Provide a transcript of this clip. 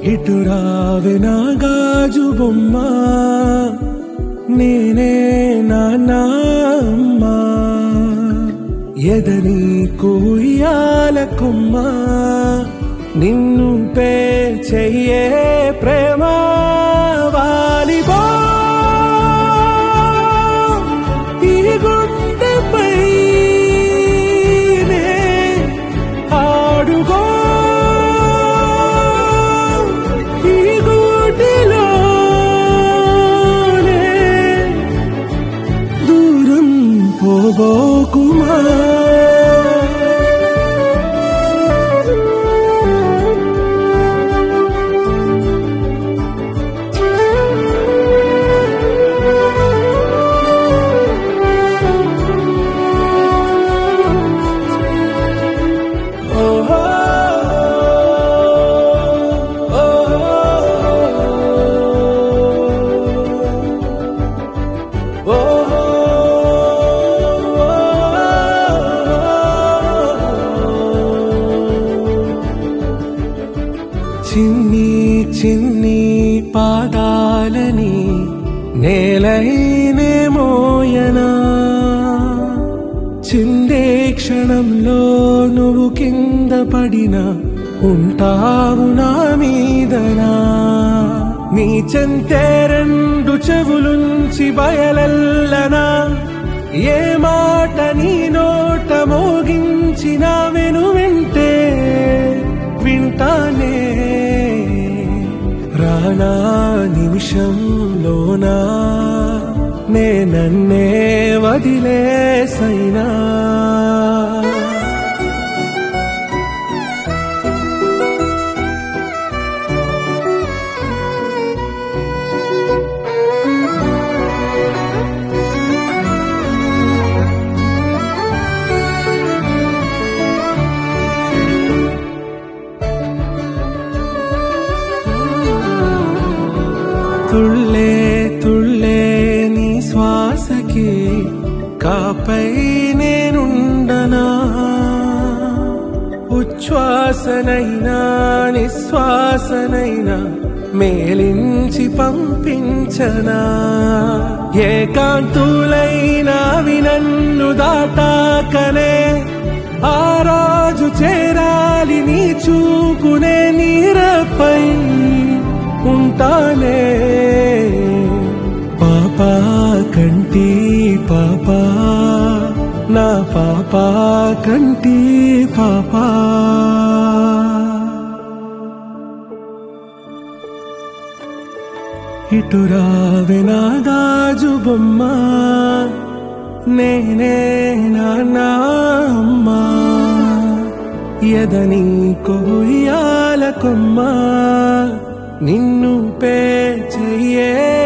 ఇటు రావే నా గాజు బొమ్మ నేనే నాన్నమ్మ ఎదని కూయాల కొమ్మ నిన్ను పే చెయ్యే ప్రేమ వాలిబో ఈ గుండెపై నే ఆడుగో ఈ గూటిలోనే దూరం పోబోకుమా ఓహో చిన్ని చిన్ని పాదాలని నేలైనే మోయనా చిందే క్షణంలో నువ్వు కింద పడినా ఉంటావు నా మీదనా నీ చెంతే రెండు చెవులుంచి బయలెల్లనా ఏ మాట నీ నోట మోగించిన వెను వింటే వింటానే రానా నిమిషంలోనా నే నన్నే వదిలేసైనా తుళ్ళే తుళ్ళే నీ శ్వాసకి కాపై నేనుండనా ఉచ్ఛ్వాసనైనా నిశ్వాసనైనా మేలించి పంపించనా ఏకాంతులైనా వినన్ను దాటాకనే ఆ రాజు చేరాలి నీ చూపునే నీరపై ఉంటానే పాపా కంటి పాపా నా పాపా కంటి పాపా ఇటు రావే నా గాజు బొమ్మ నేనే నాన్న అమ్మ ఎదని కొయ్యాల కొమ్మ నిన్ను పే చెయ్యే